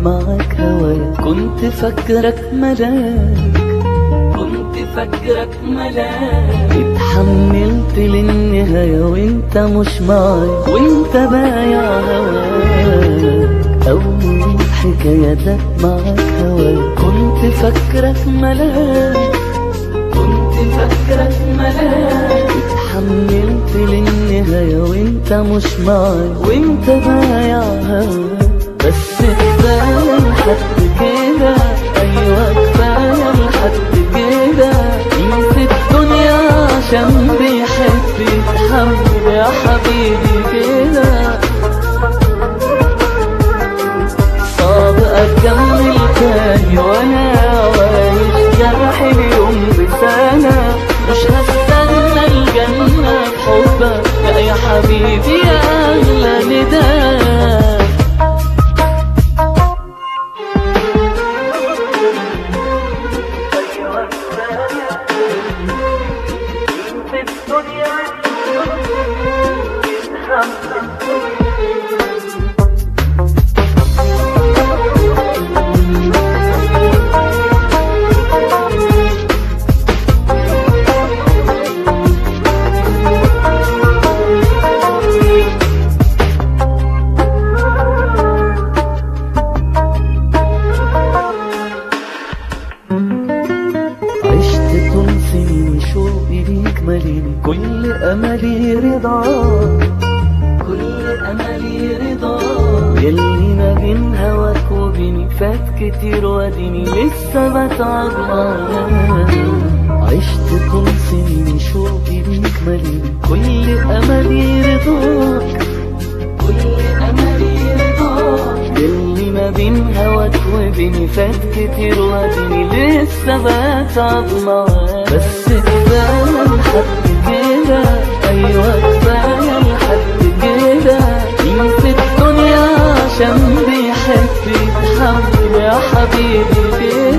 معاك هوايا كنت فاكرك ملاك كنت فاكرك ملاك اتحملت للنهاية وانت مش معايا وانت بايع هواك أول حكايتك معاك هوايا كنت فاكرك ملاك كنت فاكرك ملاك اتحملت للنهاية وانت مش معايا وانت بايع هواك بس كفاية لحد كده ايوه كفاية لحد كده ينسى الدنيا عشان بيحب يتحمل يا حبيبي كده صعب اكمل تاني وانا عايش جرح اليوم بسنة مش هستنى الجنة بحبك لا يا حبيبي يا اغلى نداء عشت طول سنين شوقي ليك مليني كل املي رضاك كل املي رضاك يلي ما بين هواك وبيني فات كتير واديني لسه بتعب معاك عشت طول سنين شوقي ليك مليني كل املي رضاك كل املي رضاك يلي ما بين هواك وبيني فات كتير واديني لسه بتعب معاك بس كفاية لحد كده ايوه كفاية لحد كده ينسى الدنيا عشان بيحب يتحمل يا حبيبي كده